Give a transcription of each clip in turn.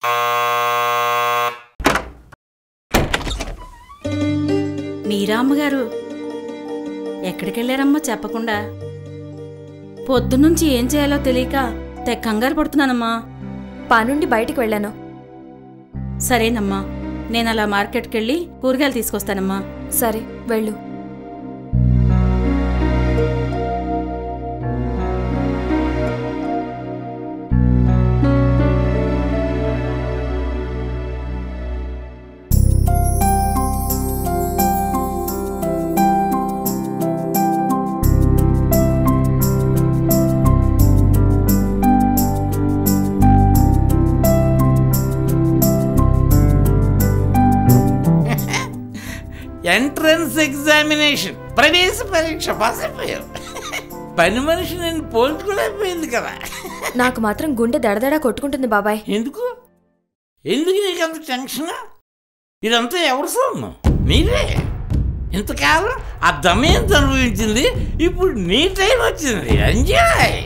మీరా అమ్మగారు ఎక్కడికి వెళ్ళారమ్మా చెప్పకుండా పొద్దున్నుంచి ఏం చేయాలో తెలియక తెగ కంగారు పడుతున్నానమ్మా పనుండి బయటికి వెళ్ళాను సరేనమ్మా నేను అలా మార్కెట్కి వెళ్ళి కూరగాయలు తీసుకొస్తానమ్మా సరే వెళ్ళు ఎంట్రన్స్ ఎగ్జామినేషన్ ప్రవేశ పరీక్ష పాస్ అయిపోయావు పని మనిషి నేను పోల్చుకోలేకపోయింది కదా నాకు మాత్రం గుండె దడదడా కొట్టుకుంటుంది బాబాయ్ ఎందుకు ఎందుకు నీకు అంత టెన్షన్ ఇదంతా ఎవరు సొమ్ము మీరే ఇంతకాలం ఆ దమయంత అనుభవించింది ఇప్పుడు నీ టైం వచ్చింది ఎంజాయ్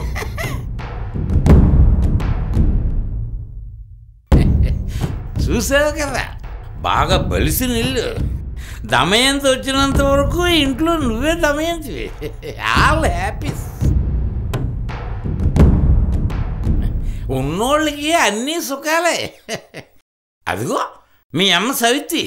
చూసావు కదా బాగా బలిసి నిల్లు దమయంతి వచ్చినంత వరకు ఇంట్లో నువ్వే దమయంతివి ఆల్ హ్యాపీస్ ఉన్నోళ్ళకి అన్నీ సుఖాలే అదిగో మీ అమ్మ సవితి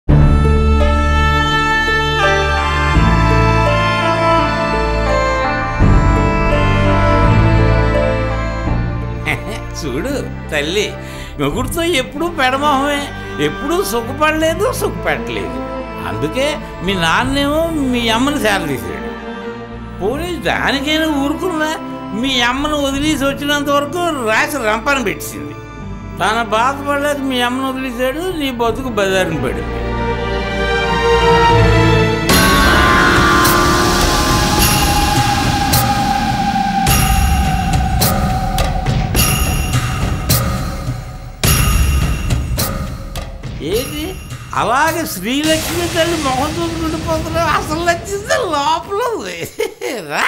చూడు తల్లి మొగుడుతో ఎప్పుడూ పెడమోహమే ఎప్పుడూ సుఖపడలేదు సుఖపెట్టలేదు అందుకే మీ నాన్నేమో మీ అమ్మని తీసాడు పోనీ దానికైనా ఊరుకున్నా మీ అమ్మను వదిలేసి వచ్చినంత వరకు రాసి రంపన పెట్టింది తన బాధపడలేక మీ అమ్మను వదిలేశాడు నీ బతుకు బజారుని పడింది ఏంటి అలాగే శ్రీలక్ష్మి తల్లి మొహం చూసుకుంటూ పోతున్నావు అసలు నచ్చింది లోపల ఉంది. రా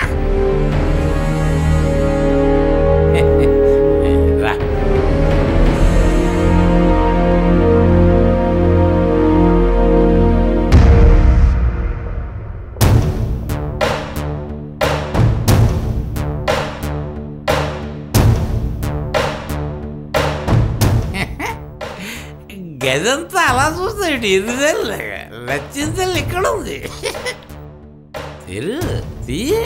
రా గదంతా అలా చూస్తాడు ఎదురు నచ్చింది ఇక్కడ ఉంది తెరు తీయే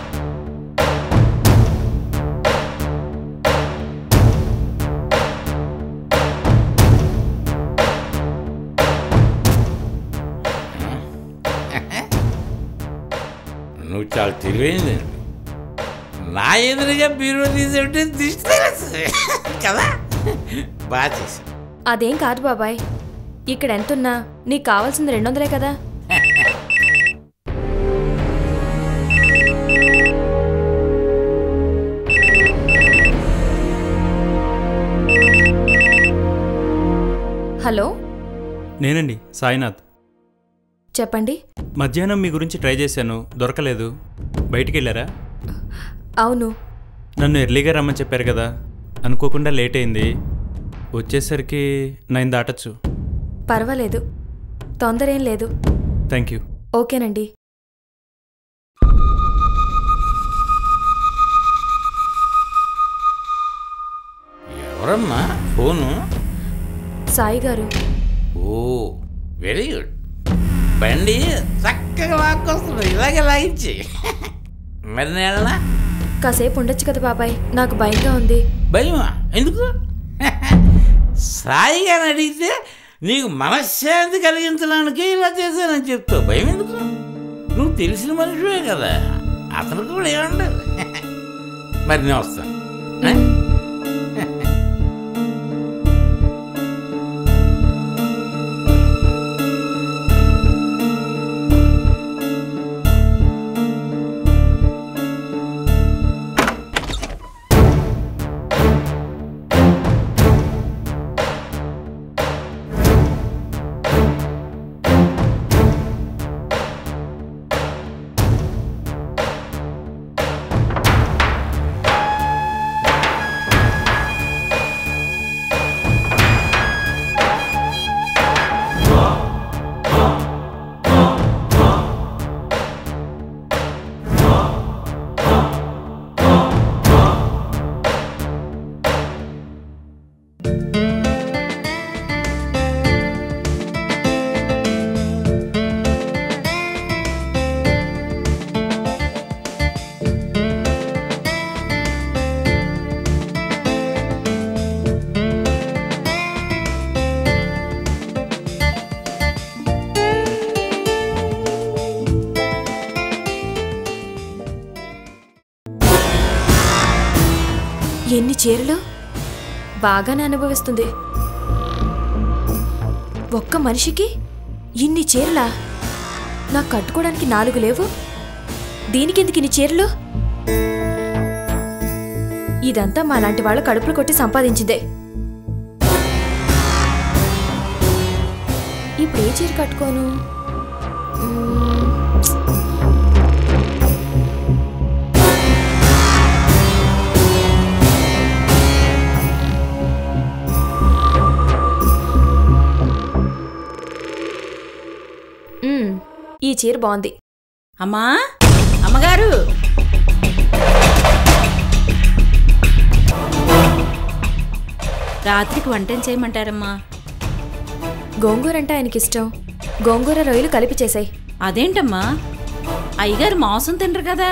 నువ్వు చాలా తెలివైంది నా ఎదురుగా బీరో తీసేంటే దిష్టి తెలుసు కదా బాగా చేసి అదేం కాదు బాబాయ్ ఇక్కడ ఎంతున్నా నీకు కావాల్సింది రెండు వందలే కదా హలో నేనండి సాయినాథ్ చెప్పండి మధ్యాహ్నం మీ గురించి ట్రై చేశాను దొరకలేదు బయటికి వెళ్ళారా అవును నన్ను ఎర్లీగా రమ్మని చెప్పారు కదా అనుకోకుండా లేట్ అయింది వచ్చేసరికి నైన్ దాటచ్చు పర్వాలేదు తొందర ఏం లేదు థ్యాంక్ యూ ఓకేనండి ఎవరమ్మా ఫోను సాయి గారు ఓ వెరీ గుడ్ బండి చక్కగా లాక్కొస్తుంది ఇలాగే లాగించి మరి నేలనా కాసేపు ఉండొచ్చు కదా బాబాయ్ నాకు భయంగా ఉంది భయమా ఎందుకు సాయి గారిని అడిగితే నీకు మనశ్శాంతి కలిగించడానికి ఇలా చేశానని చెప్తావు భయం ఎందుకు నువ్వు తెలిసిన మనిషివే కదా అతను కూడా ఏమండదు మరి నేను వస్తాను ఆ? ఎన్ని చీరలు బాగానే అనుభవిస్తుంది ఒక్క మనిషికి ఇన్ని చీరలా నాకు కట్టుకోవడానికి నాలుగు లేవు దీనికెందుకు ఇన్ని చీరలు ఇదంతా మా లాంటి వాళ్ళ కడుపులు కొట్టి సంపాదించిందే ఇప్పుడు ఏ చీర కట్టుకోను మ్మ్. మ్మ్. ఈ చీర బాగుంది అమ్మా అమ్మగారు రాత్రికి వంటేం చేయమంటారమ్మా గోంగూర అంటే ఆయనకి ఇష్టం గోంగూర రొయ్యలు కలిపి చేసాయి అదేంటమ్మా అయ్యగారు మాంసం తినరు కదా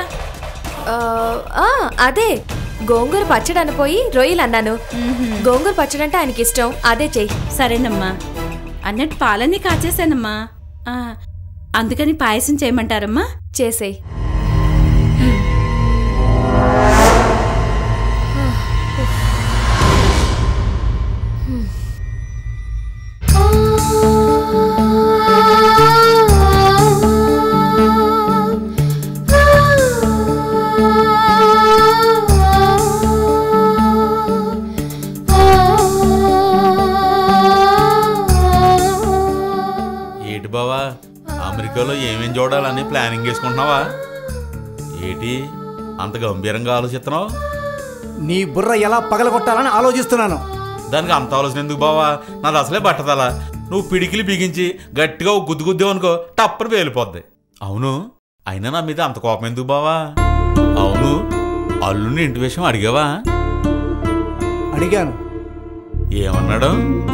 అదే గోంగూర పచ్చడి అనిపోయి రొయ్యలు అన్నాను గోంగూర పచ్చడి అంటే ఆయనకి ఇష్టం అదే చెయ్యి సరేనమ్మా అన్నట్టు పాలన్నీ కాచేశానమ్మా ఆ, అందుకని పాయసం చేయమంటారమ్మా చేసేయి ఏటి బావా అమెరికాలో ఏమేం చూడాలని ప్లానింగ్ చేసుకుంటున్నావా ఏటి అంత గంభీరంగా ఆలోచిస్తున్నావు నీ బుర్ర ఎలా పగలగొట్టాలని ఆలోచిస్తున్నాను దానికి అంత ఆలోచన ఎందుకు బావా నాది అసలే బట్టదలా నువ్వు పిడికిలి బిగించి గట్టిగా ఒక గుద్దు గుద్దావు అనుకో టప్పని పేలిపోద్ది అవును అయినా నా మీద అంత కోపం ఎందుకు బావా అవును అల్లుని ఇంటి విషయం అడిగావా అడిగాను ఏమన్నాడు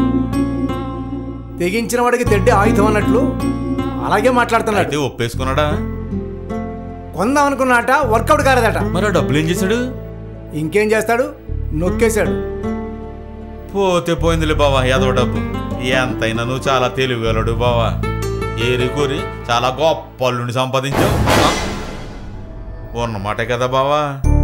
తెగించిన వాడికి తెడ్డి ఆయుధం అన్నట్లు అలాగే మాట్లాడుతున్నాడు అయితే ఒప్పేసుకున్నాడా కొందాం అనుకున్నాట వర్కౌట్ కాలేదట మరి ఆ డబ్బులు ఏం చేశాడు ఇంకేం చేస్తాడు నొక్కేశాడు పోతే పోయిందిలే బావా ఏదో డబ్బు ఎంతైనా నువ్వు చాలా తెలివిగలడు బావా ఏరి కోరి చాలా గొప్ప అల్లుని సంపాదించావు ఆ? ఉన్నమాటే కదా బావా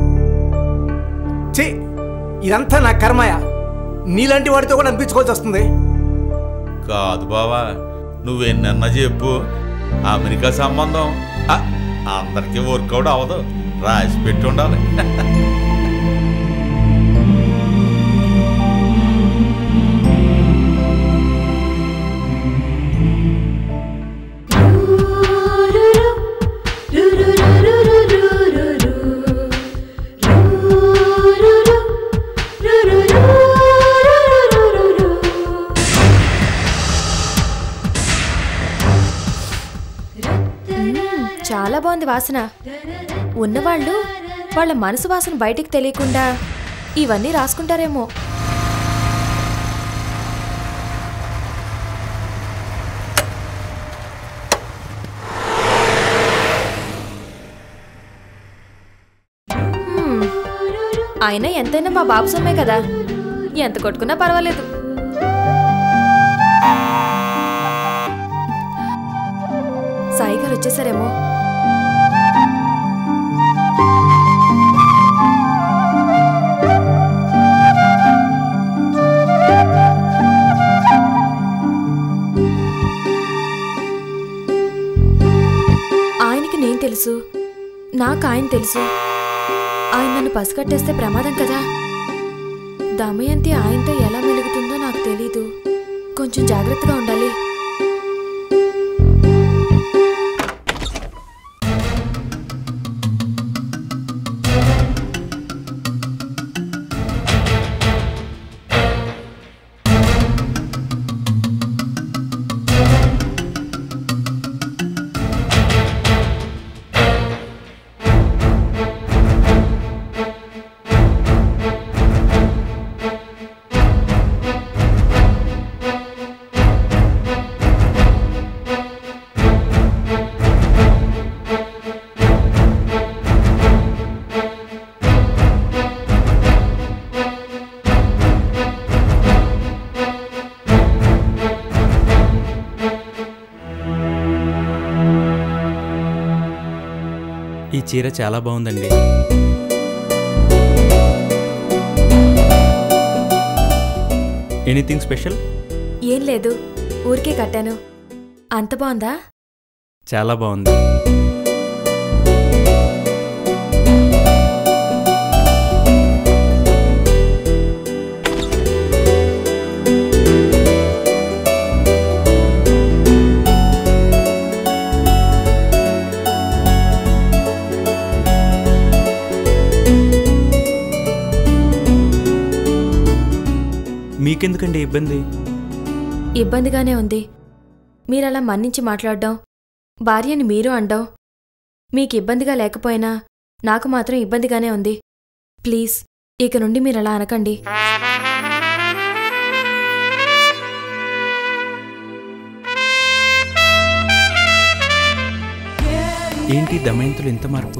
ఛీ ఇదంతా నా కర్మయ నీలాంటి వాడితో కూడా అనిపించుకోవాల్సి వస్తుంది కాదు బావా నువ్వెన్నన్నా చెప్పు అమెరికా సంబంధం ఆ, అందరికీ వర్కౌట్ అవ్వదు రాసి పెట్టి ఉండాలి మ్మ్, చాలా బాగుంది వాసన ఉన్నవాళ్ళు వాళ్ళ మనసు వాసన బయటికి తెలియకుండా ఇవన్నీ రాసుకుంటారేమో హ్మ్, అయినా ఎంతైనా మా బాబు సొమ్మే కదా ఎంత కొట్టుకున్నా పర్వాలేదు సాయి గారు వచ్చేసారేమో ఆయనకి నేను తెలుసు నాకు ఆయన తెలుసు ఆయన నన్ను పసిగట్టేస్తే ప్రమాదం కదా దమయంతి ఆయనతో ఎలా మెలుగుతుందో నాకు తెలీదు కొంచెం జాగ్రత్తగా ఉండాలి చీర చాలా బాగుందండి ఎనీథింగ్ స్పెషల్ ఏం లేదు ఊరికే కట్టాను అంత బాగుందా చాలా బాగుంది మీకెందుకండి ఇబ్బంది ఇబ్బందిగానే ఉంది మీరలా మన్నించి మాట్లాడడం భార్యని మీరు అండం మీకు ఇబ్బందిగా లేకపోయినా నాకు మాత్రం ఇబ్బందిగానే ఉంది ప్లీజ్ ఇక నుండి మీరలా అనకండి ఏంటి దమయంతులు ఇంత మార్పు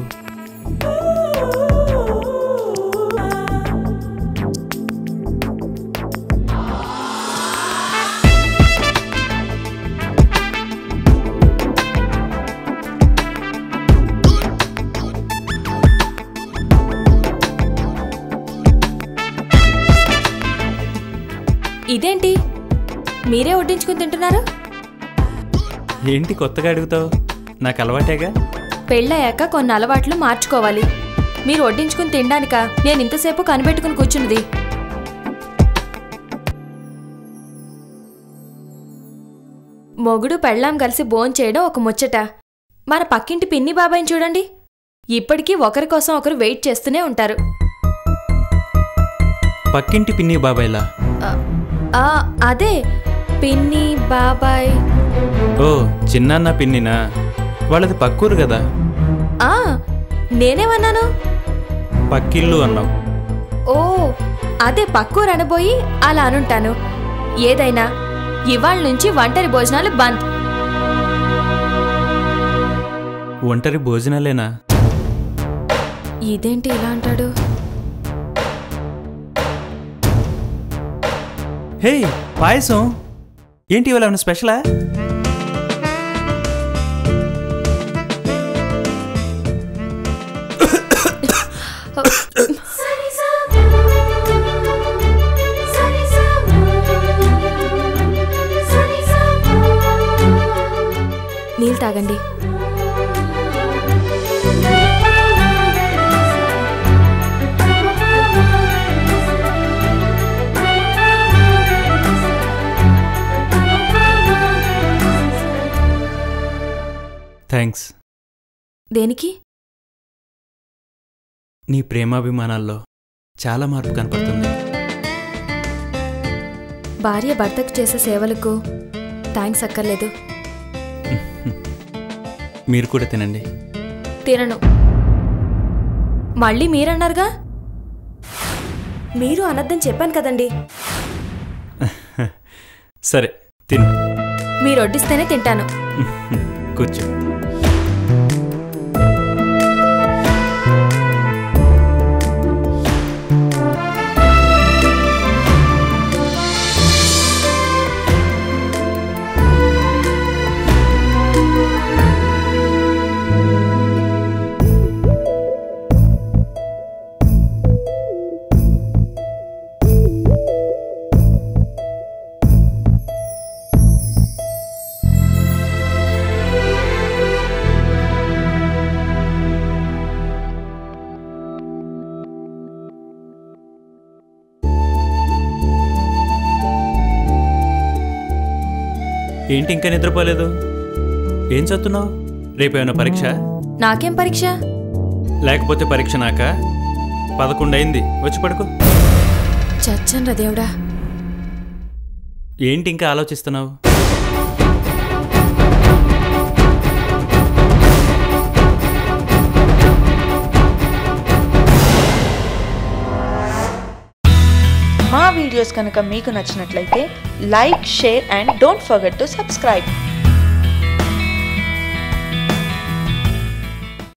ఇదేంటి మీరే వడ్డించుకుని తింటున్నారు ఏంటి కొత్తగా అడుగుతావు నాకు అలవాటేగా పెళ్ళయ్యాక కొన్ని అలవాట్లు మార్చుకోవాలి మీరు వడ్డించుకుని తినడానిక నేను ఇంతసేపు కనిపెట్టుకుని కూర్చున్నది మొగుడు పెళ్ళాం కలిసి భోంచేయడం ఒక ముచ్చట మన పక్కింటి పిన్ని బాబాయిని చూడండి ఇప్పటికీ ఒకరి కోసం ఒకరు వెయిట్ చేస్తూనే ఉంటారు పక్కింటి పిన్ని బాబాయ్లా ఆ, ఆ, అదే పిన్ని బాబాయ్ ఓ చిన్నాన్న పిన్నినా వాళ్ళది పక్కూరు కదా ఆ నేనేమన్నాను పక్కిల్లు అన్నావు ఓ అదే పక్కూరు అనబోయి అలా అనుంటాను ఏదైనా ఇవాళ నుంచి ఒంటరి భోజనాలు బంద్ ఒంటరి భోజనాలేనా ఇదేంటి ఇలా అంటాడు హే పాయసం ఏంటి ఇవాళ ఏమైనా స్పెషలా నీళ్ళు తాగండి థ్యాంక్స్ దేనికి నీ ప్రేమాభిమానాల్లో చాలా మార్పు కనపడుతుంది భార్య భర్తకు చేసే సేవలకు థ్యాంక్స్ అక్కర్లేదు మీరు కూడా తినండి తినను మళ్ళీ మీరన్నారుగా మీరు అనద్దని చెప్పాను కదండి సరే తిను మీరు వడ్డిస్తేనే తింటాను కూర్చో ఏంటి ఇంకా నిద్రపోలేదు ఏం చదువుతున్నావు రేపు ఏమైనా పరీక్ష నాకేం పరీక్ష లేకపోతే పరీక్ష నాక పదకొండు అయింది వచ్చి పడుకో చచ్చండ్ర దేవుడా ఏంటి ఇంకా ఆలోచిస్తున్నావు మా వీడియోస్ కనుక మీకు నచ్చినట్లయితే like share and don't forget to subscribe